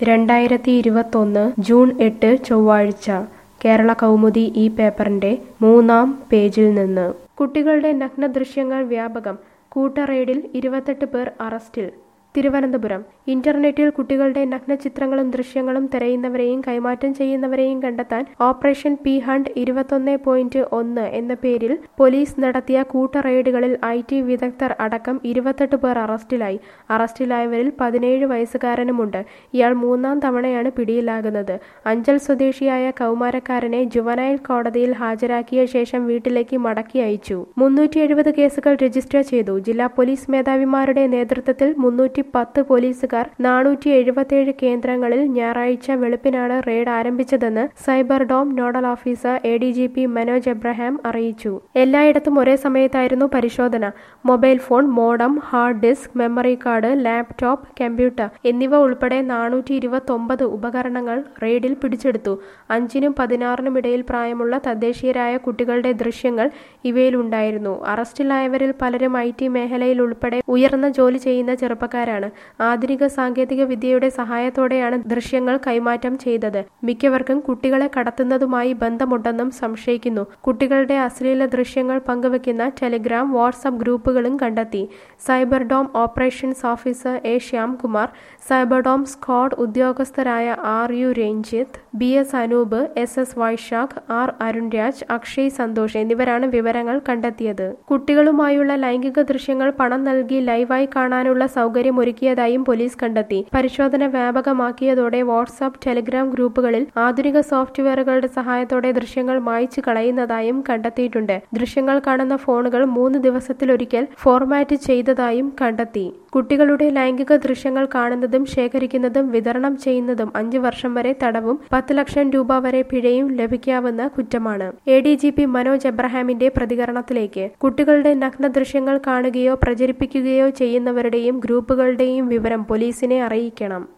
രണ്ടായിരത്തി ഇരുപത്തൊന്ന് ജൂൺ എട്ട് ചൊവ്വാഴ്ച കേരള കൗമുദി ഈ പേപ്പറിന്റെ മൂന്നാം പേജിൽ നിന്ന് കുട്ടികളുടെ നഗ്ന ദൃശ്യങ്ങൾ വ്യാപകം കൂട്ടറെയ്ഡിൽ ഇരുപത്തെട്ട് പേർ അറസ്റ്റിൽ തിരുവനന്തപുരം ഇന്റർനെറ്റിൽ കുട്ടികളുടെ നഗ്ന ചിത്രങ്ങളും ദൃശ്യങ്ങളും തിരയുന്നവരെയും കൈമാറ്റം ചെയ്യുന്നവരെയും കണ്ടെത്താൻ ഓപ്പറേഷൻ പി ഹണ്ട് ഇരുപത്തൊന്ന് പോയിന്റ് ഒന്ന് എന്ന പേരിൽ പോലീസ് നടത്തിയ കൂട്ടറെയ്ഡുകളിൽ ഐ ടി വിദഗ്ധർ അടക്കം ഇരുപത്തെട്ട് പേർ അറസ്റ്റിലായി അറസ്റ്റിലായവരിൽ പതിനേഴ് വയസ്സുകാരനുമുണ്ട് ഇയാൾ മൂന്നാം തവണയാണ് പിടിയിലാകുന്നത് അഞ്ചൽ സ്വദേശിയായ കൗമാരക്കാരനെ ജുവനൈൽ കോടതിയിൽ ഹാജരാക്കിയ ശേഷം വീട്ടിലേക്ക് മടക്കി അയച്ചു മുന്നൂറ്റി എഴുപത് കേസുകൾ രജിസ്റ്റർ ചെയ്തു ജില്ലാ പോലീസ് മേധാവിമാരുടെ നേതൃത്വത്തിൽ മുന്നൂറ്റി പത്ത് പോലീസുകാർ നാനൂറ്റി എഴുപത്തിയേഴ് കേന്ദ്രങ്ങളിൽ ഞായറാഴ്ച വെളുപ്പിനാണ് റെയ്ഡ് ആരംഭിച്ചതെന്ന് cyber dome nodal officer A D G P Manoj Abraham അറിയിച്ചു എല്ലായിടത്തും ഒരേ സമയത്തായിരുന്നു പരിശോധന mobile phone modem hard disk memory card laptop computer എന്നിവ ഉൾപ്പെടെ നാനൂറ്റി ഇരുപത്തൊമ്പത് ഉപകരണങ്ങൾ റെയ്ഡിൽ പിടിച്ചെടുത്തു അഞ്ചിനും പതിനാറിനും ഇടയിൽ പ്രായമുള്ള തദ്ദേശീയരായ കുട്ടികളുടെ ദൃശ്യങ്ങൾ ഇവയിലുണ്ടായിരുന്നു അറസ്റ്റിലായവരിൽ പലരും ഐ ടി മേഖലയിൽ ഉൾപ്പെടെ ഉയർന്ന ജോലി ചെയ്യുന്ന ചെറുപ്പക്കാരാണ് ആധുനിക സാങ്കേതിക വിദ്യയുടെ സഹായത്തോടെയാണ് ദൃശ്യങ്ങൾ കൈമാറ്റം ചെയ്തത് മിക്കവർക്കും കുട്ടികളെ കടത്തുന്നതുമായി ബന്ധമുണ്ടെന്നും സംശയിക്കുന്നു കുട്ടികളുടെ അശ്ലീല ദൃശ്യങ്ങൾ പങ്കുവെക്കുന്ന ടെലിഗ്രാം വാട്സപ്പ് ഗ്രൂപ്പുകളും കണ്ടെത്തി cyber dome operations officer A Shyamkumar cyber dome squad ഉദ്യോഗസ്ഥരായ R U Ranjith B S Anoop S S Vaishakh R Arunraj Akshay Santhosh എന്നിവരാണ് വിവരങ്ങൾ കണ്ടെത്തിയത് കുട്ടികളുമായുള്ള ലൈംഗിക ദൃശ്യങ്ങൾ പണം നൽകി ലൈവായി കാണാനുള്ള സൗകര്യം ഒരുക്കിയതായും പോലീസ് കണ്ടെത്തി പരിശോധന വ്യാപകമാക്കിയതോടെ വാട്സാപ്പ് ടെലിഗ്രാം ഗ്രൂപ്പുകളിൽ ആധുനിക സോഫ്റ്റ്വെയറുകളുടെ സഹായത്തോടെ ദൃശ്യങ്ങൾ മായ്ച്ചു കളയുന്നതായും കണ്ടെത്തിയിട്ടുണ്ട് ദൃശ്യങ്ങൾ കാണുന്ന ഫോണുകൾ മൂന്ന് ദിവസത്തിലൊരിക്കൽ ഫോർമാറ്റ് ചെയ്തതായും കണ്ടെത്തി കുട്ടികളുടെ ലൈംഗിക ദൃശ്യങ്ങൾ കാണുന്നതും ശേഖരിക്കുന്നതും വിതരണം ചെയ്യുന്നതും അഞ്ചു വർഷം വരെ തടവും പത്ത് ലക്ഷം രൂപ വരെ പിഴയും ലഭിക്കാവുന്ന കുറ്റമാണ് A D G P Manoj എബ്രഹാമിന്റെ പ്രതികരണത്തിലേക്ക് കുട്ടികളുടെ നഗ്ന ദൃശ്യങ്ങൾ കാണുകയോ പ്രചരിപ്പിക്കുകയോ ചെയ്യുന്നവരുടെയും ഗ്രൂപ്പുകളുടെയും വിവരം പോലീസിനെ അറിയിക്കണം